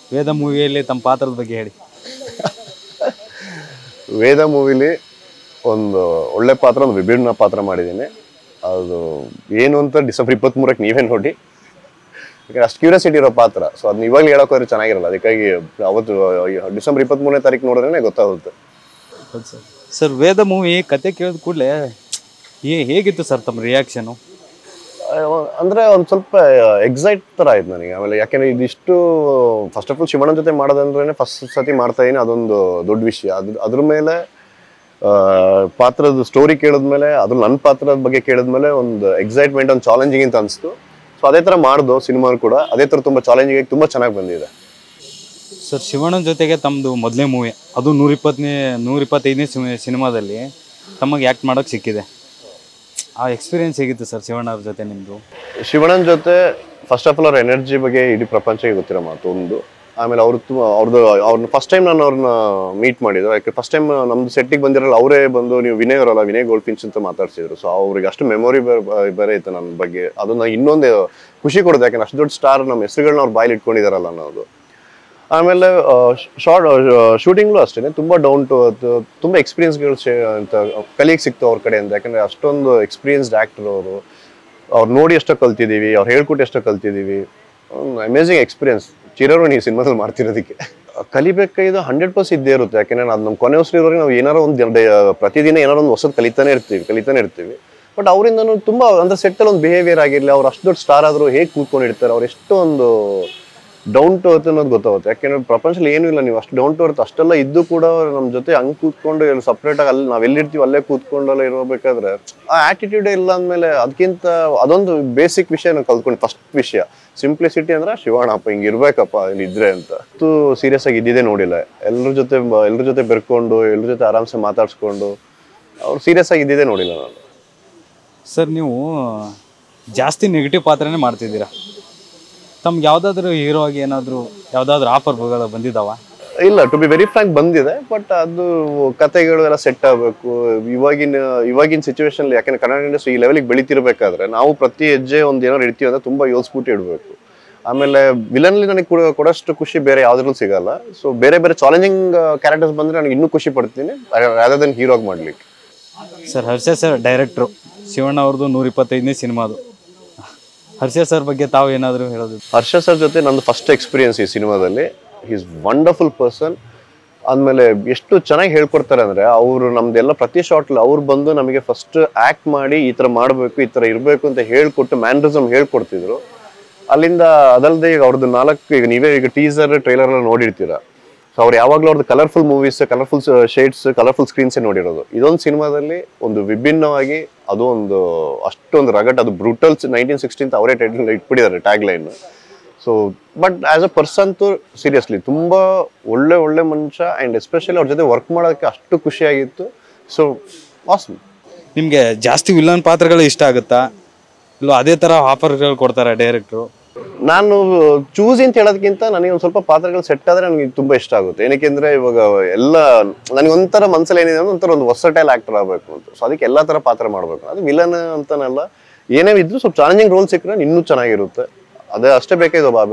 ವೇದ ಮೂವಿಯಲ್ಲಿ ತಮ್ಮ ಪಾತ್ರದ ಬಗ್ಗೆ ಹೇಳಿ ವೇದ ಮೂವಿಲಿ ಒಂದು ಒಳ್ಳೆ ಪಾತ್ರ ಒಂದು ವಿಭಿನ್ನ ಪಾತ್ರ ಮಾಡಿದ್ದೀನಿ ಅದು ಏನು ಅಂತ ಡಿಸೆಂಬರ್ ಇಪ್ಪತ್ತ್ಮೂರಕ್ಕೆ ನೀವೇ ನೋಡಿ ಯಾಕಂದ್ರೆ ಅಷ್ಟು ಕ್ಯೂರಿಯಾಸಿಟಿ ಇರೋ ಪಾತ್ರ ಸೊ ಅದನ್ನ ಇವಾಗಲೇ ಹೇಳೋಕೆ ಹೋದ್ರೆ ಚೆನ್ನಾಗಿರಲ್ಲ ಅದಕ್ಕಾಗಿ ಅವತ್ತು ಡಿಸೆಂಬರ್ ಇಪ್ಪತ್ತ್ಮೂರನೇ ತಾರೀಕು ನೋಡಿದ್ರೆ ಗೊತ್ತಾಗುತ್ತೆ ಹೌದು ಸರ್ ಸರ್ ವೇದ ಮೂವಿ ಕತೆ ಕೇಳಿದ ಕೂಡಲೇ ಹೇಗಿತ್ತು ಸರ್ ತಮ್ಮ ರಿಯಾಕ್ಷನು ಅಂದ್ರೆ ಒಂದ್ ಸ್ವಲ್ಪ ಎಕ್ಸೈಟ್ ತರ ಆಯ್ತು ನನಗೆ ಆಮೇಲೆ ಯಾಕೆಂದ್ರೆ ಇದಿಷ್ಟು ಫಸ್ಟ್ ಆಫ್ ಆಲ್ ಶಿವಣ್ಣನ ಜೊತೆ ಮಾಡೋದಂದ್ರೆ ಫಸ್ಟ್ ಸತಿ ಮಾಡ್ತಾ ಇದೀನಿ ಅದೊಂದು ದೊಡ್ಡ ವಿಷಯ ಅದ್ರ ಅದ್ರ ಮೇಲೆ ಆ, ಪಾತ್ರದ ಸ್ಟೋರಿ ಕೇಳಿದ್ಮೇಲೆ ಅದ್ರ ನನ್ನ ಪಾತ್ರದ ಬಗ್ಗೆ ಕೇಳಿದ್ಮೇಲೆ ಒಂದು ಎಕ್ಸೈಟ್ಮೆಂಟ್ ಒಂದು ಚಾಲೆಂಜಿಂಗ್ ಅಂತ ಅನಿಸ್ತು ಸೊ ಅದೇ ತರ ಮಾಡ್ದು ಸಿನಿಮಾ ಕೂಡ ಅದೇ ತರ ತುಂಬಾ ಚಾಲೆಂಜಿಂಗ್ ಆಗಿ ತುಂಬಾ ಚೆನ್ನಾಗಿ ಬಂದಿದೆ ಸರ್ ಶಿವಣ್ಣನ ಜೊತೆಗೆ ತಮ್ಮದು ಮೊದಲನೇ ಮೂವಿ ಅದು ನೂರಿಪ್ಪತ್ತನೇ ನೂರಿಪ್ಪತ್ತೈದನೇ ಸಿನಿಮಾದಲ್ಲಿ ತಮಗೆ ಆ್ಯಕ್ಟ್ ಮಾಡೋಕ್ಕೆ ಸಿಕ್ಕಿದೆ ಆ ಎಕ್ಸ್ಪೀರಿಯನ್ಸ್ ಹೇಗಿತ್ತು ಸರ್ ಶಿವಣ್ಣ ಅವ್ರ ಜೊತೆ ನಿಮ್ಮದು ಶಿವಣ್ಣನ ಜೊತೆ ಫಸ್ಟ್ ಆಫ್ ಆಲ್ ಅವ್ರ ಎನರ್ಜಿ ಬಗ್ಗೆ ಇಡೀ ಪ್ರಪಂಚಕ್ಕೆ ಗೊತ್ತಿರೋ ಮಾತು ಒಂದು ಆಮೇಲೆ ಅವ್ರು ತುಂಬ ಅವ್ರದ್ದು ಅವ್ರನ್ನ ಫಸ್ಟ್ ಟೈಮ್ ನಾನು ಅವ್ರನ್ನ ಮೀಟ್ ಮಾಡಿದ್ದು ಯಾಕೆ ಫಸ್ಟ್ ಟೈಮ್ ನಮ್ದು ಸೆಟ್ಟಿಗೆ ಬಂದಿರಲ್ಲ ಅವರೇ ಬಂದು ನೀವು ವಿನಯ್ ಅವರಲ್ಲ ವಿನಯ್ ಗೋಲ್ಪಿಂಚ್ ಅಂತ ಮಾತಾಡ್ಸಿದ್ರು ಸೊ ಅವ್ರಿಗೆ ಅಷ್ಟು ಮೆಮೊರಿ ಬೇರೆ ಇತ್ತು ನನ್ನ ಬಗ್ಗೆ ಅದನ್ನ ಇನ್ನೊಂದು ಖುಷಿ ಕೊಡುತ್ತೆ ಯಾಕಂದ್ರೆ ಅಷ್ಟು ದೊಡ್ಡ ಸ್ಟಾರ್ ನಮ್ಮ ಹೆಸರುಗಳನ್ನ ಅವ್ರು ಬಾಯಲ್ಲಿ ಇಟ್ಕೊಂಡಿದಾರಲ್ಲ ಅನ್ನೋದು ಆಮೇಲೆ ಶಾರ್ಟ್ ಶೂಟಿಂಗ್ಲೂ ಅಷ್ಟೇ ತುಂಬ ಡೌನ್ ಟು ತುಂಬ ಎಕ್ಸ್ಪೀರಿಯನ್ಸ್ಗಳು ಅಂತ ಕಲಿಯಕ್ಕೆ ಸಿಕ್ತು ಅವ್ರ ಕಡೆಯಿಂದ ಯಾಕಂದ್ರೆ ಅಷ್ಟೊಂದು ಎಕ್ಸ್ಪೀರಿಯನ್ಸ್ಡ್ ಆ್ಯಕ್ಟರ್ ಅವರು ಅವ್ರು ನೋಡಿ ಎಷ್ಟೋ ಕಲ್ತಿದ್ದೀವಿ ಅವ್ರು ಹೇಳ್ಕೊಟ್ಟು ಎಷ್ಟೋ ಕಲ್ತಿದ್ದೀವಿ ಅಮೇಝಿಂಗ್ ಎಕ್ಸ್ಪೀರಿಯನ್ಸ್ ಚಿರಋಣಿ ಈ ಸಿನಿಮಾದಲ್ಲಿ ಮಾಡ್ತಿರೋದಕ್ಕೆ ಕಲಿಬೇಕಾಗಿದ್ದು ಹಂಡ್ರೆಡ್ ಪರ್ಸೆಂಟ್ ಇದ್ದೇ ಇರುತ್ತೆ ಯಾಕೆಂದ್ರೆ ಅದು ನಮ್ಮ ಕೊನೆ ಉಸಿರಿರೋರಿಗೆ ನಾವು ಏನಾರೋ ಒಂದು ಪ್ರತಿದಿನ ಏನಾರೋ ಒಂದು ಹೊಸದು ಕಲಿತಾನೆ ಇರ್ತೀವಿ ಕಲಿತಾನೆ ಇರ್ತೀವಿ ಬಟ್ ಅವರಿಂದನೂ ತುಂಬ ಅಂದ್ರೆ ಸೆಟ್ಟಲ್ಲಿ ಒಂದು ಬಿಹೇವಿಯರ್ ಆಗಿರಲಿ ಅವ್ರು ಅಷ್ಟು ದೊಡ್ಡ ಸ್ಟಾರ್ ಆದರೂ ಹೇಗೆ ಕೂತ್ಕೊಂಡಿರ್ತಾರೆ ಅವ್ರು ಎಷ್ಟೊಂದು ಡೌನ್ ಟು ಅರ್ತ್ ಅನ್ನೋದು ಗೊತ್ತಾಗುತ್ತೆ ಯಾಕೆಂದ್ರೆ ಪ್ರಪಂಚದಲ್ಲಿ ಏನೂ ಇಲ್ಲ ನೀವು ಅಷ್ಟು ಡೌನ್ ಟು ಅರ್ತ್ ಅಷ್ಟೆಲ್ಲ ಇದ್ದು ಕೂಡ ನಮ್ಮ ಜೊತೆ ಹಂಗೆ ಕೂತ್ಕೊಂಡು ಸಪ್ರೇಟ್ ಆಗಿ ಅಲ್ಲಿ ನಾವು ಎಲ್ಲಿರ್ತೀವಿ ಅಲ್ಲೇ ಕೂತ್ಕೊಂಡೆಲ್ಲ ಇರಬೇಕಾದ್ರೆ ಆ ಆಟಿಟ್ಯೂಡೇ ಇಲ್ಲ ಅಂದಮೇಲೆ ಅದಕ್ಕಿಂತ ಅದೊಂದು ಬೇಸಿಕ್ ವಿಷಯ ನಾನು ಕಲ್ತ್ಕೊಂಡು ಫಸ್ಟ್ ವಿಷಯ ಸಿಂಪ್ಲಿಸಿಟಿ ಅಂದ್ರೆ ಶಿವಣ್ಣಪ್ಪ ಹಿಂಗೆ ಇರ್ಬೇಕಪ್ಪ ಇಲ್ಲಿ ಇದ್ರೆ ಅಂತ ಅಷ್ಟು ಸೀರಿಯಸ್ ಆಗಿ ಇದ್ದಿದ್ದೇ ನೋಡಿಲ್ಲ ಎಲ್ಲರ ಜೊತೆ ಎಲ್ಲರ ಜೊತೆ ಬೆರ್ಕೊಂಡು ಎಲ್ಲರ ಜೊತೆ ಆರಾಮ್ಸೆ ಮಾತಾಡ್ಸ್ಕೊಂಡು ಅವ್ರು ಸೀರಿಯಸ್ ಆಗಿ ಇದ್ದಿದ್ದೇ ನೋಡಿಲ್ಲ ನಾನು ಸರ್ ನೀವು ಜಾಸ್ತಿ ನೆಗೆಟಿವ್ ಪಾತ್ರನೇ ಮಾಡ್ತಿದ್ದೀರಾ ತಮ್ಗೆ ಯಾವುದಾದ್ರೂ ಹೀರೋ ಆಗಿ ಏನಾದರೂ ಯಾವುದಾದ್ರೂ ಆಫರ್ಗಳು ಬಂದಿದ್ದಾವ ಇಲ್ಲ ಟು ಬಿ ವೆರಿ ಫ್ರಾಂಕ್ ಬಂದಿದೆ ಬಟ್ ಅದು ಕತೆಗಳು ಎಲ್ಲ ಸೆಟ್ ಆಗಬೇಕು ಇವಾಗಿನ ಇವಾಗಿನ ಸಿಚುವೇಶನ್ ಯಾಕಂದ್ರೆ ಕನ್ನಡ ಇಂಡಸ್ಟ್ರಿ ಈ ಲೆವೆಲಿಗೆ ಬೆಳಿತಿರ್ಬೇಕಾದ್ರೆ ನಾವು ಪ್ರತಿ ಹೆಜ್ಜೆ ಒಂದು ಏನಾದ್ರು ಇಡ್ತೀವಿ ಅಂದ್ರೆ ತುಂಬಾ ಯೋಚಿಸ್ಬಿಟ್ಟು ಇಡಬೇಕು ಆಮೇಲೆ ವಿಲನ್ಲಿ ನನಗೆ ಕೊಡೋ ಕೊಡೋಷ್ಟು ಖುಷಿ ಬೇರೆ ಯಾವ್ದ್ರಲ್ಲೂ ಸಿಗಲ್ಲ ಸೊ ಬೇರೆ ಬೇರೆ ಚಾಲೆಂಜಿಂಗ್ ಕ್ಯಾರೆಕ್ಟರ್ಸ್ ಬಂದ್ರೆ ನನಗೆ ಇನ್ನೂ ಖುಷಿ ಪಡ್ತೀನಿ ರಾದರ್ ದನ್ ಹೀರೋಗಿ ಮಾಡ್ಲಿಕ್ಕೆ sir Harsha sir director Shivanna ಅವ್ರದ್ದು ನೂರ ಇಪ್ಪತ್ತೈದನೇ ಸಿನಿಮಾದು ಹರ್ಷ ಸರ್ ಬಗ್ಗೆ ತಾವು ಏನಾದರೂ ಹೇಳೋದು ಹರ್ಷ ಸರ್ ಜೊತೆ ನಂದು ಫಸ್ಟ್ ಎಕ್ಸ್ಪೀರಿಯನ್ಸ್ ಈ ಸಿನಿಮಾದಲ್ಲಿ ಈಸ್ ವಂಡರ್ಫುಲ್ ಪರ್ಸನ್ ಆದ್ಮೇಲೆ ಎಷ್ಟು ಚೆನ್ನಾಗಿ ಹೇಳ್ಕೊಡ್ತಾರೆ ಅಂದ್ರೆ ಅವರು ನಮ್ದೆಲ್ಲ ಪ್ರತಿ ಶಾರ್ಟ್ಲಿ ಅವ್ರು ಬಂದು ನಮಗೆ ಫಸ್ಟ್ ಆಕ್ಟ್ ಮಾಡಿ ಈ ತರ ಮಾಡಬೇಕು ಈ ತರ ಇರಬೇಕು ಅಂತ ಹೇಳ್ಕೊಟ್ಟು ಮ್ಯಾನ್ರಿಸಮ್ ಹೇಳ್ಕೊಡ್ತಿದ್ರು ಅಲ್ಲಿಂದ ಅದಲ್ಲದೆ ಈಗ ಅವ್ರದ್ದು ನಾಲ್ಕು ಈಗ ನೀವೇ ಈಗ ಟೀಸರ್ ಟ್ರೈಲರ್ ಎಲ್ಲ ನೋಡಿರ್ತೀರಾ ಸೊ ಅವ್ರು ಯಾವಾಗಲೂ ಅವ್ರದ್ದು colourful movies colourful shades colourful ಸ್ಕ್ರೀನ್ಸೇ ನೋಡಿರೋದು ಇದೊಂದು ಸಿನಿಮಾದಲ್ಲಿ ಒಂದು ವಿಭಿನ್ನವಾಗಿ ಅದು ಒಂದು ಅಷ್ಟೊಂದು ರಗಟ್ ಅದು ಬ್ರೂಟಲ್ಸ್ ನೈನ್ಟೀನ್ ಸಿಕ್ಸ್ಟೀನ್ ಅವರೇ ಟೈಟಲ್ ಇಟ್ಬಿಟ್ಟಿದ್ದಾರೆ tag line so but as a person ತು ಸೀರಿಯಸ್ಲಿ ತುಂಬಾ ಒಳ್ಳೆ ಒಳ್ಳೆ ಮನುಷ್ಯ ಆ್ಯಂಡ್ ಎಸ್ಪೆಷಲಿ ಅವ್ರ ಜೊತೆ ವರ್ಕ್ ಮಾಡೋದಕ್ಕೆ ಅಷ್ಟು ಖುಷಿಯಾಗಿತ್ತು ಸೊ ಆಸಮ್ ನಿಮಗೆ ಜಾಸ್ತಿ ವಿಲನ್ ಪಾತ್ರಗಳು ಇಷ್ಟ ಆಗುತ್ತಾ ಇಲ್ಲ ಅದೇ ಥರ ಆಫರ್ಗಳು ಕೊಡ್ತಾರೆ ಡೈರೆಕ್ಟ್ರು ನಾನು ಚೂಸಿ ಅಂತ ಹೇಳೋದಕ್ಕಿಂತ ನನಗೆ ಒಂದು ಸ್ವಲ್ಪ ಪಾತ್ರಗಳು ಸೆಟ್ ಆದ್ರೆ ನನಗೆ ತುಂಬಾ ಇಷ್ಟ ಆಗುತ್ತೆ ಏನಕ್ಕೆ ಅಂದ್ರೆ ಇವಾಗ ಎಲ್ಲ ನನಗೆ ಒಂಥರ ಮನ್ಸಲ್ಲಿ ಏನಿದೆ ಅಂದ್ರೆ ಒಂಥರ ಒಂದು ಹೊಸಟೈಲ್ ಆಕ್ಟರ್ ಆಗಬೇಕು ಅಂತ ಸೊ ಅದಕ್ಕೆ ಎಲ್ಲಾ ತರ ಪಾತ್ರ ಮಾಡಬೇಕು ಅದು ವಿಲನ್ ಅಂತಾನಲ್ಲ ಏನೇ ಇದ್ರು ಸ್ವಲ್ಪ ಚಾಲೆಂಜಿಂಗ್ ರೋಲ್ ಸಿಕ್ಕರೆ ಇನ್ನೂ ಚೆನ್ನಾಗಿರುತ್ತೆ ಅದೇ ಅಷ್ಟೇ ಬೇಕಾಗಿದೆ ಒಬ್ಬ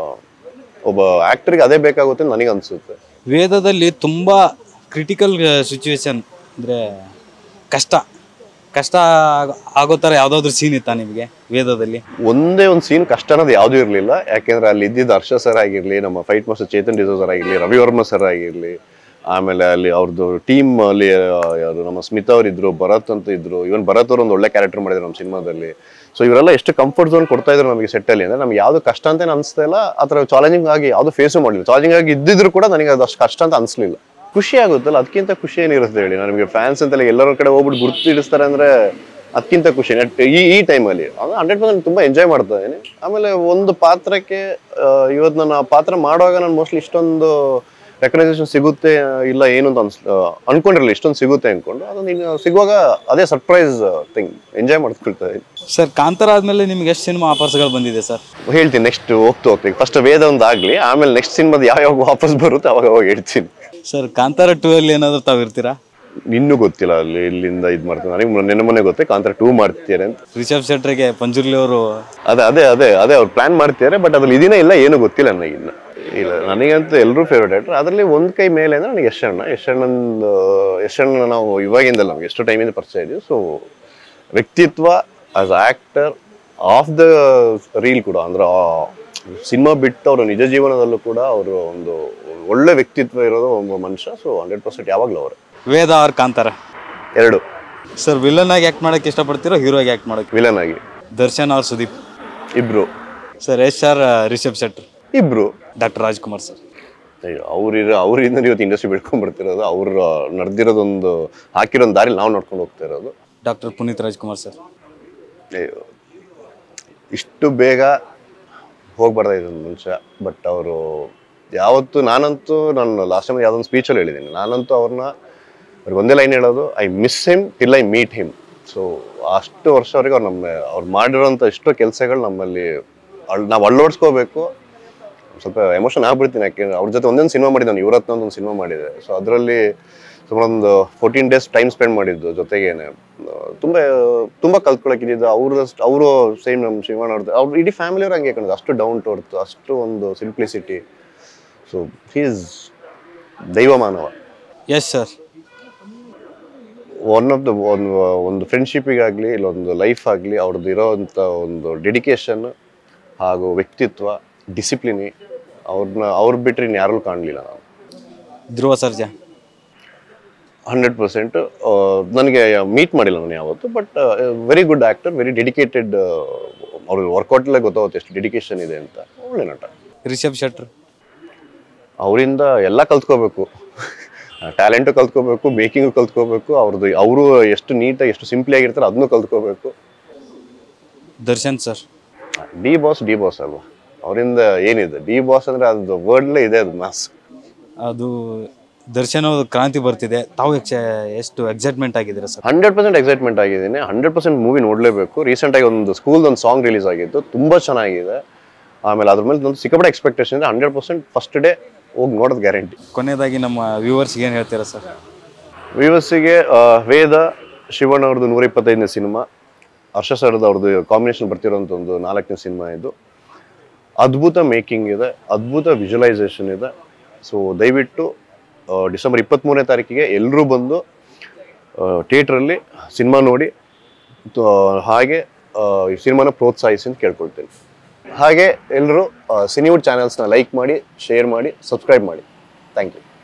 ಒಬ್ಬ ಆಕ್ಟರ್ಗೆ ಅದೇ ಬೇಕಾಗುತ್ತೆ ಅಂತ ನನಗೆ ಅನ್ಸುತ್ತೆ ವೇದದಲ್ಲಿ ತುಂಬ ಕ್ರಿಟಿಕಲ್ ಸಿಚುವೇಶನ್ ಅಂದರೆ ಕಷ್ಟ ಕಷ್ಟ ಆಗ- ಆಗೋ ಥರ ಯಾವುದಾದ್ರೂ ಸೀನ್ ಇತ್ತಾ ನಿಮಗೆ ವೇದದಲ್ಲಿ ಒಂದೇ ಒಂದು ಸೀನ್ ಕಷ್ಟ ಅನ್ನೋದು ಯಾವುದೂ ಇರಲಿಲ್ಲ ಯಾಕೆಂದ್ರೆ ಅಲ್ಲಿ ಇದ್ದಿದ್ದು ಹರ್ಷ ಸರ್ ಆಗಿರ್ಲಿ ನಮ್ಮ ಫೈಟ್ ಮಾಸ್ಟರ್ ಚೇತನ್ ಡಿಸೋ ಸರ್ ಆಗಿರ್ಲಿ ರವಿವರ್ಮ ಸರ್ ಆಗಿರ್ಲಿ ಆಮೇಲೆ ಅಲ್ಲಿ ಅವ್ರದ್ದು ಟೀಮ್ ಅಲ್ಲಿ ಆ, ಯಾರು ನಮ್ಮ ಸ್ಮಿತಾ ಅವ್ರು ಇದ್ರು ಭರತ್ ಅಂತ ಇದ್ರು ಇವನ್ ಭರತ್ ಅವ್ರು ಒಂದು ಒಳ್ಳೆ ಕ್ಯಾರೆಕ್ಟರ್ ಮಾಡಿದ್ರು ನಮ್ಮ ಸಿನಿಮಾದಲ್ಲಿ ಸೊ ಇವರೆಲ್ಲ ಎಷ್ಟು ಕಂಫರ್ಟ್ ಝೋನ್ ಕೊಡ್ತಾ ಇದ್ರು ನಮಗೆ set ಅಲ್ಲಿ ಅಂದ್ರೆ ನಮ್ಗೆ ಯಾವ್ದು ಕಷ್ಟ ಅಂತ ಅನಿಸ್ತಾ ಇಲ್ಲ ಆ ಥರ ಚಾಲೆಂಜಿಂಗ್ ಆಗಿ ಯಾವ್ದು ಫೇಸು ಮಾಡಲಿಲ್ಲ ಚಾಲೆಂಜಿಂಗ್ ಆಗಿ ಇದ್ದಿದ್ರು ಕೂಡ ನನಗೆ ಅದು ಅಷ್ಟು ಕಷ್ಟ ಅಂತ ಅನಿಸ್ಲಿಲ್ಲ ಖುಷಿ ಆಗುತ್ತಲ್ಲ ಅದಕ್ಕಿಂತ ಖುಷಿ ಏನಿರುತ್ತೆ ಹೇಳಿ ನನಗೆ ಫ್ಯಾನ್ಸ್ ಅಂತೆಲ್ಲ ಎಲ್ಲರ ಕಡೆ ಹೋಗ್ಬಿಟ್ಟು ಗುರ್ತು ಇಡಿಸ್ತಾರೆ ಅಂದ್ರೆ ಅದಕ್ಕಿಂತ ಖುಷಿ ನೆಟ್ ಈ ಈ ಟೈಮಲ್ಲಿ ಅದು ಹಂಡ್ರೆಡ್ ಪರ್ಸೆಂಟ್ ತುಂಬ ಎಂಜಾಯ್ ಮಾಡ್ತಾ ಇದ್ದೀನಿ ಆಮೇಲೆ ಒಂದು ಪಾತ್ರಕ್ಕೆ ಇವತ್ತು ನಾನು ಆ ಪಾತ್ರ ಮಾಡುವಾಗ ನಾನು ಮೋಸ್ಟ್ಲಿ ಇಷ್ಟೊಂದು ರೆಕಗ್ನೈಸೇಷನ್ ಸಿಗುತ್ತೆ ಇಲ್ಲ ಏನು ಅಂತ ಅನ್ಸ್ ಆ, ಅನ್ಕೊಂಡಿರಲಿಲ್ಲ ಇಷ್ಟೊಂದು ಸಿಗುತ್ತೆ ಅನ್ಕೊಂಡು ಅದೊಂದು ಇನ್ನು ಸಿಗುವಾಗ ಅದೇ ಸರ್ಪ್ರೈಸ್ ಥಿಂಗ್ ಎಂಜಾಯ್ ಮಾಡ್ಕೊಳ್ತಾ ಇದ್ದೀನಿ ಸರ್ ಕಾಂತಾರ ಆದಮೇಲೆ ನಿಮ್ಗೆ ಎಷ್ಟು ಸಿನಿಮಾ ಆಫರ್ಸ್ಗಳು ಬಂದಿದೆ ಸರ್ ಹೇಳ್ತೀನಿ ನೆಕ್ಸ್ಟ್ ಹೋಗ್ತಾ ಹೋಗ್ತೀನಿ ಫಸ್ಟ್ ವೇದ ಒಂದು ಆಗಲಿ ಆಮೇಲೆ ನೆಕ್ಸ್ಟ್ ಸಿನಿಮಾದ ಯಾವ ಯಾವಾಗ ವಾಪಸ್ ಬರುತ್ತೆ ಅವಾಗ ಅವಾಗ ಹೇಳ್ತೀನಿ ಸರ್ ಕಾಂತಾರ ಟೂ ಅಲ್ಲಿ ಏನಾದರೂ ತಾವು ಇರ್ತೀರಾ ಇನ್ನೂ ಗೊತ್ತಿಲ್ಲ ಅಲ್ಲಿ ಇಲ್ಲಿಂದ ಇದು ಮಾಡ್ತೀನಿ ನನಗೆ ನೆನ್ನೆ ಮೊನ್ನೆ ಗೊತ್ತೇ ಕಾಂತರ ಟೂ ಮಾಡ್ತಿದ್ದಾರೆ ಅಂತ ರಿಷಬ್ ಶೆಟ್ರಿಗೆ ಪಂಜುರ್ಲಿ ಅವರು ಅದೇ ಅದೇ ಅದೇ ಅದೇ ಅವ್ರು ಪ್ಲಾನ್ ಮಾಡ್ತಿದ್ದಾರೆ ಬಟ್ ಅದ್ರಲ್ಲಿ ಇದೀನೇ ಇಲ್ಲ ಏನು ಗೊತ್ತಿಲ್ಲ ನನಗೆ ಇನ್ನು ಇಲ್ಲ ನನಗಂತೂ ಎಲ್ಲರೂ ಫೇವ್ರೇಟ್ ಆಕ್ಟರ್ ಅದರಲ್ಲಿ ಒಂದು ಕೈ ಮೇಲೆ ಅಂದರೆ ನನಗೆ ಯಶಣ್ಣ ಯಶಣ್ಣಂದು ಯಶಣ್ಣ ನಾವು ಇವಾಗಿಂದಲ್ಲ ನಮ್ಗೆ ಎಷ್ಟು ಟೈಮಿಂದ ಪರಿಚಯ ಇದೆಯೋ ಸೊ ವ್ಯಕ್ತಿತ್ವ as actor of the reel ಕೂಡ ಅಂದ್ರೆ ಸಿನಿಮಾ ಬಿಟ್ಟು ಅವರ ನಿಜ ಜೀವನದಲ್ಲೂ ಕೂಡ ಅವರು ಒಂದು ಒಳ್ಳೆ ವ್ಯಕ್ತಿತ್ವ ಇರೋದು ಒಬ್ಬ ಮನುಷ್ಯ ಸೊ ಹಂಡ್ರೆಡ್ ಪರ್ಸೆಂಟ್ ಯಾವಾಗಲೂ ಅವರೇ ವೇದ ಆರ್ ಕಾಂತಾರ ಎರಡು ಸರ್ ವಿಲನ್ ಆಗಿ ಆ್ಯಕ್ಟ್ ಮಾಡೋಕ್ಕೆ ಇಷ್ಟಪಡ್ತೀರೋ ಹೀರೋ ಆಗಿ ಆ್ಯಕ್ಟ್ ಮಾಡೋಕ್ಕೆ ವಿಲನ್ ಆಗಿ ದರ್ಶನ್ ಆರ್ ಸುದೀಪ್ ಇಬ್ರು ಸರ್ ಯಶ್ ಆರ್ ರಿಷಬ್ ಶೆಟ್ರ್ ಇಬ್ರು ಡಾಕ್ಟರ್ ರಾಜ್ಕುಮಾರ್ ಸರ್ ಅಯ್ಯೋ ಅವ್ರಿರೋ ಅವರಿಂದ ಇವತ್ತು ಇಂಡಸ್ಟ್ರಿ ಬೆಳ್ಕೊಂಡ್ ಬರ್ತಿರೋದು ಅವ್ರು ನಡೆದಿರೋದೊಂದು ಹಾಕಿರೋ ದಾರಿ ನಾವು ನೋಡ್ಕೊಂಡು ಹೋಗ್ತಾ ಇರೋದು ಡಾಕ್ಟರ್ ಪುನೀತ್ ರಾಜ್ಕುಮಾರ್ ಸರ್ ಅಯ್ಯೋ ಇಷ್ಟು ಬೇಗ ಹೋಗ್ಬಾರ್ದಾಯ್ತು ಒಂದು ಮನುಷ್ಯ ಬಟ್ ಅವರು ಯಾವತ್ತು ನಾನಂತೂ ನಾನು ಲಾಸ್ಟ್ ಟೈಮ್ ಯಾವುದೊಂದು ಸ್ಪೀಚಲ್ಲಿ ಹೇಳಿದ್ದೀನಿ ನಾನಂತೂ ಅವ್ರನ್ನ ಅವ್ರಿಗೆ ಒಂದೇ ಲೈನ್ ಹೇಳೋದು I miss him till I meet him so ಅಷ್ಟು ವರ್ಷವರೆಗೆ ಅವ್ರು ನಮ್ಮ ಅವ್ರು ಮಾಡಿರೋಂಥ ಎಷ್ಟೋ ಕೆಲಸಗಳು ನಮ್ಮಲ್ಲಿ ಅಳ್ ನಾವು ಅಳ್ಳೋಡ್ಸ್ಕೋಬೇಕು ಸ್ವಲ್ಪ ಎಮೋಷನ್ ಆಗ್ಬಿಡ್ತೀನಿ ಯಾಕೆಂದ್ರೆ ಅವ್ರ ಜೊತೆ ಒಂದೊಂದು ಸಿನಿಮಾ ಮಾಡಿದ್ದಾನೆ ಇವರತ್ನ ಒಂದು ಸಿನಿಮಾ ಮಾಡಿದೆ ಸೊ ಅದರಲ್ಲಿ ಸುಮಾರು ಒಂದು ಫೋರ್ಟೀನ್ ಡೇಸ್ ಟೈಮ್ ಸ್ಪೆಂಡ್ ಮಾಡಿದ್ದು ಜೊತೆಗೇನೆ ಆ, ತುಂಬ ತುಂಬ ಕಲ್ತ್ಕೊಳಕ್ಕಿದ್ದು ಅವ್ರದಷ್ಟು ಅವರು ಸೇಮ್ ನಮ್ಮ ಶಿವಣ್ಣ ಅವ್ರದ್ದು ಅವ್ರು ಇಡೀ ಫ್ಯಾಮಿಲಿಯವ್ರು ಹಂಗೆ ಕಣದು ಅಷ್ಟು ಡೌನ್ ಟು ಅರ್ತ್ ಅಷ್ಟು ಒಂದು ಸಿಂಪ್ಲಿಸಿಟಿ ಸೊ ಹೀಸ್ ದೈವ ಮಾನವ yes sir one of the ಒಂದು ಒಂದು ಫ್ರೆಂಡ್ಶಿಪ್ಪಿಗಾಗಲಿ ಇಲ್ಲೊಂದು ಲೈಫ್ ಆಗಲಿ ಅವ್ರದ್ದು ಇರೋವಂಥ ಒಂದು ಡೆಡಿಕೇಶನ್ ಹಾಗೂ ವ್ಯಕ್ತಿತ್ವ ಡಿಸಿಪ್ಲಿನಿ ಅವ್ರನ್ನ ಅವ್ರು ಬಿಟ್ಟರೆ ಇನ್ನು ಯಾರಲ್ಲೂ ಕಾಣಲಿಲ್ಲ ನಾನು ಧ್ರುವ ಸರ್ಜಾ ಹಂಡ್ರೆಡ್ ಪರ್ಸೆಂಟ್ ನನಗೆ ಮೀಟ್ ಮಾಡಿಲ್ಲ ನಾನು ಯಾವತ್ತು but very good actor very dedicated ಅವ್ರ ವರ್ಕೌಟಲ್ಲೇ ಗೊತ್ತಾಗುತ್ತೆ ಎಷ್ಟು ಡೆಡಿಕೇಶನ್ ಇದೆ ಅಂತ ಒಳ್ಳೆ ನಟ ರಿಷಬ್ ಶೆಟ್ರ್ ಅವರಿಂದ ಎಲ್ಲ ಕಲ್ತ್ಕೋಬೇಕು ಟ್ಯಾಲೆಂಟು ಕಲ್ತ್ಕೋಬೇಕು ಮೇಕಿಂಗು ಕಲ್ತ್ಕೋಬೇಕು ಅವ್ರದ್ದು ಅವರು ಎಷ್ಟು ನೀಟಾಗಿ ಎಷ್ಟು ಸಿಂಪ್ಲಿ ಆಗಿರ್ತಾರೆ ಅದನ್ನು ಕಲ್ತ್ಕೋಬೇಕು Darshan sir D boss D boss ಅಲ್ವಾ ಅವರಿಂದ ಏನಿದೆ ಡಿ ಬಾಸ್ ಅಂದ್ರೆ ಅದು ವರ್ಡ್ಲೇ ಇದೆ ಅದು ಮಾಸ್ ಅದು ದರ್ಶನ್ ಅವ್ರ ಕ್ರಾಂತಿ ಬರ್ತಿದೆ ತಾವು ಎಕ್ಷ- ಎಷ್ಟು ಎಕ್ಸೈಟ್ಮೆಂಟ್ ಆಗಿದ್ದೀರಾ ಸರ್ ಹಂಡ್ರೆಡ್ ಪರ್ಸೆಂಟ್ ಎಕ್ಸೈಟ್ಮೆಂಟ್ ಆಗಿದ್ದೀನಿ ಹಂಡ್ರೆಡ್ ಪರ್ಸೆಂಟ್ ಮೂವಿ ನೋಡಲೇಬೇಕು ರೀಸೆಂಟಾಗಿ ಒಂದು ಸ್ಕೂಲ್ ಒಂದು ಸಾಂಗ್ ರಿಲೀಸ್ ಆಗಿತ್ತು ತುಂಬ ಚೆನ್ನಾಗಿದೆ ಆಮೇಲೆ ಅದ್ರ ಮೇಲೆ ಒಂದು ಸಿಕ್ಕಾಪಟ್ಟೆ ಎಕ್ಸ್ಪೆಕ್ಟೇಷನ್ ಇದೆ ಹಂಡ್ರೆಡ್ ಪರ್ಸೆಂಟ್ ಫಸ್ಟ್ ಡೇ ಹೋಗಿ ನೋಡೋದು ಗ್ಯಾರಂಟಿ ಕೊನೆಯದಾಗಿ ನಮ್ಮ ವ್ಯೂವರ್ಸ್ಗೆ ಏನು ಹೇಳ್ತೀರಾ ಸರ್ ವಿವಸ್ಸಿಗೆ ವೇದ ಶಿವಣ್ಣ ಅವ್ರದ್ದು ನೂರ ಇಪ್ಪತ್ತೈದನೇ ಸಿನಿಮಾ ಹರ್ಷ ಸರ್ದು ಅವ್ರದ್ದು ಕಾಂಬಿನೇಷನ್ ಬರ್ತಿರೋಂಥ ಒಂದು ನಾಲ್ಕನೇ ಸಿನಿಮಾ ಇದು ಅದ್ಭುತ ಮೇಕಿಂಗ್ ಇದೆ ಅದ್ಭುತ ವಿಜುವಲೈಸೇಷನ್ ಇದೆ ಸೊ ದಯವಿಟ್ಟು ಆ, ಡಿಸೆಂಬರ್ ಇಪ್ಪತ್ತ್ಮೂರನೇ ತಾರೀಕಿಗೆ ಎಲ್ಲರೂ ಬಂದು ಥಿಯೇಟ್ರಲ್ಲಿ ಸಿನಿಮಾ ನೋಡಿ ತ- ಹಾಗೆ ಆ, ಈ ಸಿನಿಮಾನ ಪ್ರೋತ್ಸಾಹಿಸಿ ಅಂತ ಕೇಳ್ಕೊಳ್ತೀನಿ ಹಾಗೆ ಎಲ್ಲರೂ ಸಿನಿವುಡ್ ಚಾನೆಲ್ಸ್ನ ಲೈಕ್ ಮಾಡಿ ಶೇರ್ ಮಾಡಿ ಸಬ್ಸ್ಕ್ರೈಬ್ ಮಾಡಿ ಥ್ಯಾಂಕ್ ಯು